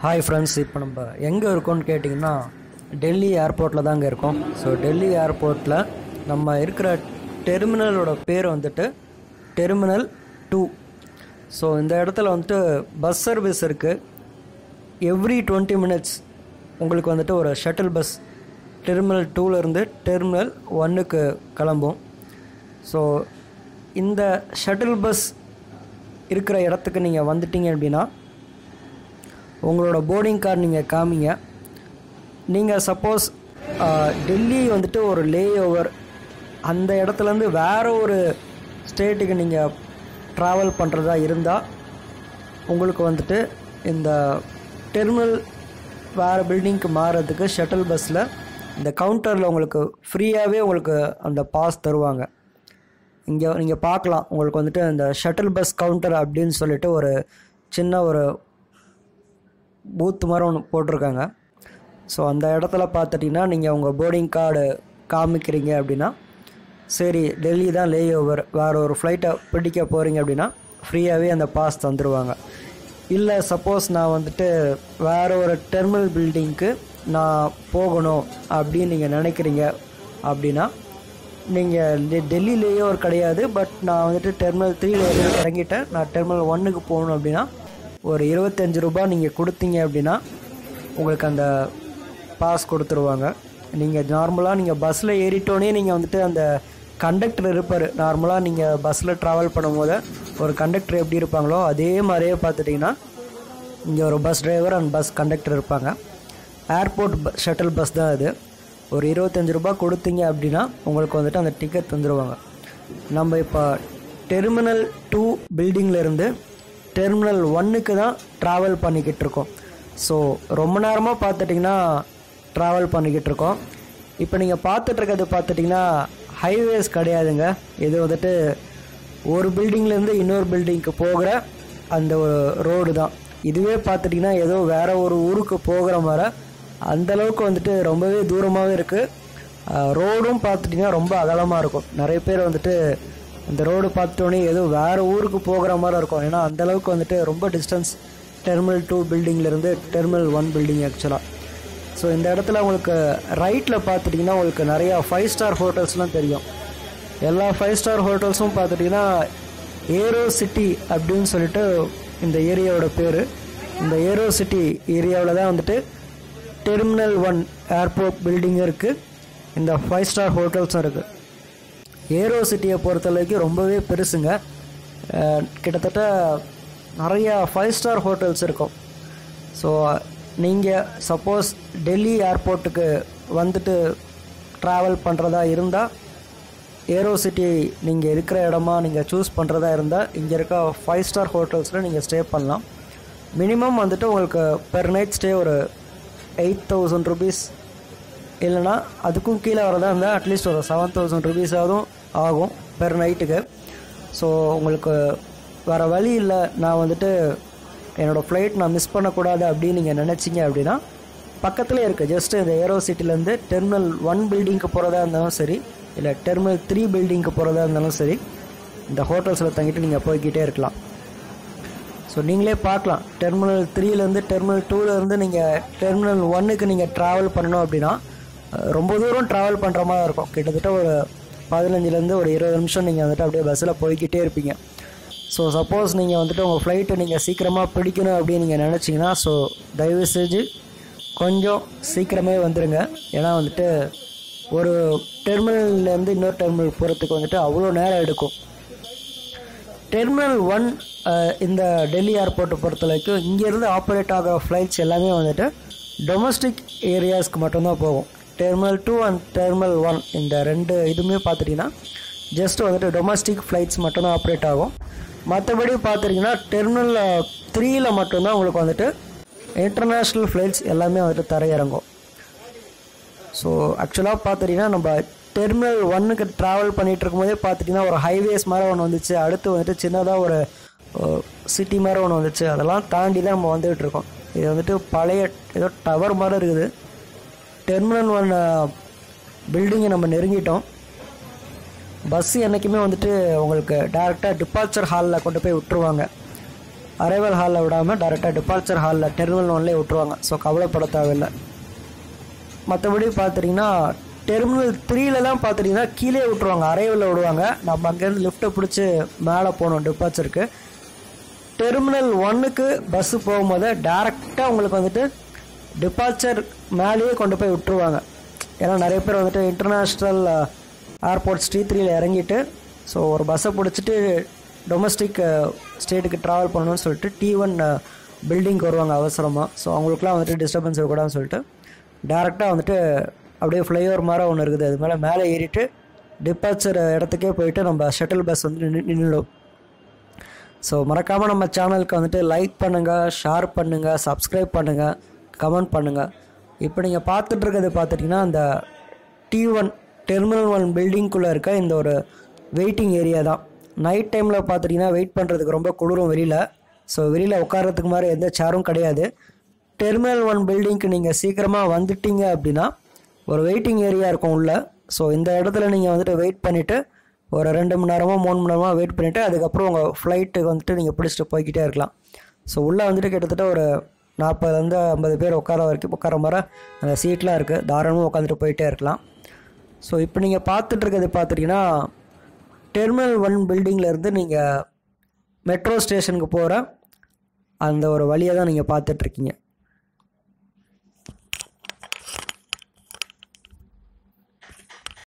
hi friends இப்போ நம்ம எங்கே இருக்கோம்னு கேட்டிங்கன்னா டெல்லி ஏர்போர்ட்டில் தாங்க இருக்கோம் ஸோ டெல்லி ஏர்போர்ட்டில் நம்ம இருக்கிற டெர்மினலோட பேர் வந்துட்டு டெர்மினல் டூ ஸோ இந்த இடத்துல வந்துட்டு பஸ் சர்வீஸ் இருக்குது எவ்ரி டுவெண்ட்டி மினிட்ஸ் உங்களுக்கு வந்துட்டு ஒரு ஷட்டில் பஸ் டெர்மினல் டூலேருந்து டெர்மினல் ஒன்றுக்கு கிளம்பும் ஸோ இந்த ஷட்டில் பஸ் இருக்கிற இடத்துக்கு நீங்கள் வந்துட்டீங்க அப்படின்னா உங்களோட போர்டிங் கார்டு நீங்கள் காமிங்க நீங்கள் சப்போஸ் டெல்லி வந்துட்டு ஒரு லே ஓவர் அந்த இடத்துலேருந்து வேறு ஒரு ஸ்டேட்டுக்கு நீங்கள் ட்ராவல் பண்ணுறதா இருந்தால் உங்களுக்கு வந்துட்டு இந்த டெர்மினல் வேறு பில்டிங்க்கு மாறுறதுக்கு ஷட்டில் பஸ்ஸில் இந்த கவுண்டரில் உங்களுக்கு ஃப்ரீயாகவே உங்களுக்கு அந்த பாஸ் தருவாங்க இங்கே நீங்கள் பார்க்கலாம் உங்களுக்கு வந்துட்டு அந்த ஷட்டில் பஸ் கவுண்டர் அப்படின்னு சொல்லிட்டு ஒரு சின்ன ஒரு பூத் மாதிரி ஒன்று போட்டிருக்காங்க ஸோ அந்த இடத்துல பார்த்துட்டிங்கன்னா நீங்கள் உங்கள் போர்டிங் கார்டு காமிக்கிறீங்க அப்படின்னா சரி டெல்லி தான் லே ஓவர் வேறு ஒரு ஃப்ளைட்டை பிடிக்க போகிறீங்க அப்படின்னா ஃப்ரீயாகவே அந்த பாஸ் தந்துடுவாங்க இல்லை சப்போஸ் நான் வந்துட்டு வேறு ஒரு டெர்மினல் பில்டிங்க்கு நான் போகணும் அப்படின்னு நீங்கள் நினைக்கிறீங்க அப்படின்னா நீங்கள் டெ டெல்லி லே ஓவர் கிடையாது பட் நான் வந்துட்டு டெர்மினல் த்ரீல இறங்கிட்டேன் நான் டெர்மினல் ஒன்றுக்கு போகணும் அப்படின்னா ஒரு இருபத்தஞ்சி ரூபாய் நீங்கள் கொடுத்தீங்க அப்படின்னா உங்களுக்கு அந்த பாஸ் கொடுத்துருவாங்க நீங்கள் நார்மலாக நீங்கள் பஸ்ஸில் ஏறிட்டோன்னே நீங்கள் வந்துட்டு அந்த கண்டக்டர் இருப்பார் நார்மலாக நீங்கள் பஸ்ஸில் ட்ராவல் பண்ணும்போது ஒரு கண்டக்டர் எப்படி இருப்பாங்களோ அதே மாதிரியே பார்த்துட்டிங்கன்னா இங்கே ஒரு bus driver and bus conductor இருப்பாங்க ஏர்போர்ட் ப ஷட்டில் பஸ் தான் அது ஒரு இருபத்தஞ்சி ரூபாய் கொடுத்தீங்க அப்படின்னா உங்களுக்கு வந்துட்டு அந்த டிக்கெட் தந்துடுவாங்க நம்ம இப்போ டெர்மினல் டூ பில்டிங்லேருந்து டெர்மினல் ஒன்றுக்கு தான் ட்ராவல் பண்ணிக்கிட்டு இருக்கோம் ஸோ ரொம்ப நேரமாக பார்த்துட்டிங்கன்னா ட்ராவல் பண்ணிக்கிட்டு இருக்கோம் இப்போ நீங்கள் பார்த்துட்ருக்கிறது பார்த்துட்டிங்கன்னா ஹைவேஸ் கிடையாதுங்க இது வந்துட்டு ஒரு பில்டிங்லேருந்து இன்னொரு பில்டிங்க்கு போகிற அந்த ஒரு ரோடு தான் இதுவே பார்த்துட்டிங்கன்னா ஏதோ வேறு ஒரு ஊருக்கு போகிற மாதிரி அந்தளவுக்கு வந்துட்டு ரொம்பவே தூரமாகவே இருக்குது ரோடும் பார்த்துட்டிங்கன்னா ரொம்ப அகலமாக இருக்கும் நிறைய பேர் வந்துட்டு இந்த ரோடு பார்த்தோன்னே ஏதோ வேறு ஊருக்கு போகிற மாதிரி இருக்கும் ஏன்னா அந்தளவுக்கு வந்துட்டு ரொம்ப டிஸ்டன்ஸ் டெர்மினல் டூ பில்டிங்லேருந்து டெர்மினல் ஒன் பில்டிங் ஆக்சுவலாக ஸோ இந்த இடத்துல உங்களுக்கு ரைட்டில் பார்த்துட்டிங்கன்னா உங்களுக்கு நிறையா ஃபைவ் ஸ்டார் ஹோட்டல்ஸ்லாம் தெரியும் எல்லா ஃபைவ் ஸ்டார் ஹோட்டல்ஸும் பார்த்துட்டிங்கன்னா ஏரோ சிட்டி அப்படின்னு சொல்லிட்டு இந்த ஏரியாவோட பேர் இந்த ஏரோ சிட்டி ஏரியாவில் தான் வந்துட்டு டெர்மினல் ஒன் ஏர்போர்ட் பில்டிங்கும் இருக்குது இந்த ஃபைவ் ஸ்டார் ஹோட்டல்ஸும் இருக்குது ஏரோ சிட்டியை பொறுத்தளவுக்கு ரொம்பவே பெருசுங்க கிட்டத்தட்ட நிறையா ஃபைவ் ஸ்டார் ஹோட்டல்ஸ் இருக்கும் ஸோ நீங்கள் சப்போஸ் டெல்லி ஏர்போர்ட்டுக்கு வந்துட்டு ட்ராவல் பண்ணுறதா இருந்தால் ஏரோ சிட்டி நீங்கள் இருக்கிற இடமா நீங்கள் சூஸ் பண்ணுறதா இருந்தால் இங்கே இருக்க ஃபைவ் ஸ்டார் ஹோட்டல்ஸில் நீங்கள் ஸ்டே பண்ணலாம் மினிமம் வந்துட்டு உங்களுக்கு பெர் நைட் ஸ்டே ஒரு எயிட் தௌசண்ட் ருபீஸ் இல்லைனா அதுக்கும் கீழே வரதா இருந்தால் அட்லீஸ்ட் ஒரு செவன் தௌசண்ட் ருபீஸாவதும் ஆகும் பெர் நைட்டுக்கு ஸோ உங்களுக்கு வேறு வழி இல்லை நான் வந்துட்டு என்னோடய ஃப்ளைட் நான் மிஸ் பண்ணக்கூடாது அப்படின்னு நீங்கள் நினச்சிங்க அப்படின்னா பக்கத்தில் இருக்குது ஜஸ்ட்டு இந்த ஏரோ சிட்டிலேருந்து டெர்மினல் ஒன் பில்டிங்க்கு போகிறதா இருந்தாலும் சரி இல்லை டெர்மினல் த்ரீ பில்டிங்க்கு போகிறதா இருந்தாலும் சரி இந்த ஹோட்டல்ஸில் தங்கிட்டு நீங்கள் போய்கிட்டே இருக்கலாம் ஸோ நீங்களே பார்க்கலாம் டெர்மினல் த்ரீலேருந்து டெர்மினல் டூலேருந்து நீங்கள் டெர்மினல் ஒன்னுக்கு நீங்கள் ட்ராவல் பண்ணணும் அப்படின்னா ரொம்ப தூரம் ட்ராவல் பண்ணுற மாதிரி இருக்கும் கிட்டத்தட்ட ஒரு பதினஞ்சுலேருந்து ஒரு இருபது நிமிஷம் நீங்கள் வந்துட்டு அப்படியே பஸ்ஸில் போய்கிட்டே இருப்பீங்க ஸோ சப்போஸ் நீங்கள் வந்துட்டு உங்கள் ஃப்ளைட்டை நீங்கள் சீக்கிரமாக பிடிக்கணும் அப்படின்னு நீங்கள் நினச்சிங்கன்னா ஸோ தயவு செஞ்சு கொஞ்சம் சீக்கிரமே வந்துடுங்க ஏன்னா வந்துட்டு ஒரு டெர்மினல்லேருந்து இன்னொரு டெர்மினல் போகிறதுக்கு வந்துட்டு அவ்வளோ நேரம் எடுக்கும் டெர்மினல் ஒன் இந்த டெல்லி ஏர்போர்ட்டை பொறுத்த வரைக்கும் இங்கேருந்து ஆப்ரேட் ஆகிற ஃப்ளைட்ஸ் எல்லாமே வந்துட்டு டொமஸ்டிக் ஏரியாஸ்க்கு மட்டும்தான் போகும் terminal two and terminal one இந்த ரெண்டு இதுவுமே பார்த்துட்டிங்கன்னா ஜஸ்ட் வந்துட்டு டொமஸ்டிக் ஃப்ளைட்ஸ் மட்டும்தான் ஆப்ரேட் ஆகும் மற்றபடி பார்த்துட்டிங்கன்னா டெர்மினல் த்ரீயில் மட்டும்தான் உங்களுக்கு வந்துட்டு இன்டர்நேஷ்னல் ஃப்ளைட்ஸ் எல்லாமே வந்துட்டு தரையிறங்கும் ஸோ ஆக்சுவலாக பார்த்துட்டிங்கன்னா நம்ம டெர்மினல் ஒன்னுக்கு ட்ராவல் பண்ணிகிட்டு இருக்கும்போதே பார்த்துட்டிங்கன்னா ஒரு ஹைவேஸ் மாதிரி ஒன்று வந்துச்சு அடுத்து வந்துட்டு சின்னதாக ஒரு சிட்டி மாதிரி ஒன்று வந்துச்சு அதெல்லாம் தாண்டி தான் நம்ம வந்துகிட்டு இருக்கோம் இது வந்துட்டு பழைய ஏதோ டவர் மாதிரி இருக்குது டெர்மினல் ஒன் பில்டிங்கை நம்ம நெருங்கிட்டோம் பஸ்ஸு என்றைக்குமே வந்துட்டு உங்களுக்கு டேரெக்டாக டிபார்ச்சர் ஹாலில் கொண்டு போய் விட்டுருவாங்க அரைவல் ஹாலில் விடாமல் டேரெக்டாக டிபார்ச்சர் ஹாலில் டெர்மினல் ஒன்லேயே விட்ருவாங்க ஸோ கவலைப்பட தேவையில்லை மற்றபடி பார்த்துட்டிங்கன்னா டெர்மினல் த்ரீலலாம் பார்த்துட்டிங்கன்னா கீழே விட்ருவாங்க அரைவலில் விடுவாங்க நம்ம அங்கேருந்து லிஃப்ட்டை பிடிச்சி மேலே போகணும் டிபார்ச்சருக்கு டெர்மினல் ஒன்னுக்கு பஸ்ஸு போகும்போது டேரெக்டாக உங்களுக்கு வந்துட்டு டிபார்ச்சர் மேலேயே கொண்டு போய் விட்டுருவாங்க ஏன்னா நிறைய பேர் வந்துட்டு இன்டர்நேஷ்னல் ஏர்போர்ட் ஸ்ரீ த்ரீல இறங்கிட்டு ஸோ ஒரு பஸ்ஸை பிடிச்சிட்டு டொமஸ்டிக் ஸ்டேட்டுக்கு ட்ராவல் பண்ணணும்னு சொல்லிட்டு டி ஒன் பில்டிங்க்கு வருவாங்க அவசரமாக ஸோ அவங்களுக்குலாம் வந்துட்டு டிஸ்டர்பன்ஸ் இருக்கக்கூடாதுன்னு சொல்லிட்டு டேரெக்டாக வந்துட்டு அப்படியே ஃப்ளைஓவர் மாதிரி ஒன்று இருக்குது அது மேலே மேலே ஏறிட்டு டிபார்ச்சர் இடத்துக்கே போயிட்டு நம்ம ஷட்டில் பஸ் வந்து நின்று நின்றுடும் ஸோ மறக்காமல் நம்ம சேனலுக்கு வந்துட்டு லைக் பண்ணுங்கள் ஷேர் பண்ணுங்கள் சப்ஸ்கிரைப் பண்ணுங்கள் கமெண்ட் பண்ணுங்கள் இப்போ நீங்கள் பார்த்துட்டு இருக்கிறது பார்த்துட்டிங்கன்னா அந்த டி ஒன் டெர்மினல் ஒன் பில்டிங்குள்ளே இருக்க இந்த ஒரு வெயிட்டிங் ஏரியா தான் நைட் டைமில் பார்த்துட்டிங்கன்னா வெயிட் பண்ணுறதுக்கு ரொம்ப குளிரும் வெளியில் ஸோ வெளியில் உட்கார்றதுக்கு மாதிரி எந்த சேரும் கிடையாது டெர்மினல் ஒன் பில்டிங்க்கு நீங்கள் சீக்கிரமாக வந்துட்டீங்க அப்படின்னா ஒரு வெயிட்டிங் ஏரியா இருக்கும் உள்ள ஸோ இந்த இடத்துல நீங்கள் வந்துட்டு வெயிட் பண்ணிவிட்டு ஒரு ரெண்டு மணி நேரமோ மூணு மணி நேரமோ வெயிட் பண்ணிவிட்டு அதுக்கப்புறம் உங்கள் ஃப்ளைட்டுக்கு வந்துட்டு நீங்கள் பிடிச்சிட்டு போய்கிட்டே இருக்கலாம் ஸோ உள்ளே வந்துட்டு கிட்டத்தட்ட ஒரு நாற்பதுலேருந்து ஐம்பது பேர் உட்கார வரைக்கும் உட்கார மாதிரி அந்த சீட்லாம் இருக்குது தாராளமாக உட்காந்துட்டு போயிட்டே இருக்கலாம் ஸோ இப்போ நீங்கள் பார்த்துட்டு இருக்கிறது பார்த்துட்டிங்கன்னா டெர்மினல் ஒன் பில்டிங்லேருந்து நீங்கள் மெட்ரோ ஸ்டேஷனுக்கு போகிற அந்த ஒரு வழியை தான் நீங்கள் பார்த்துட்ருக்கீங்க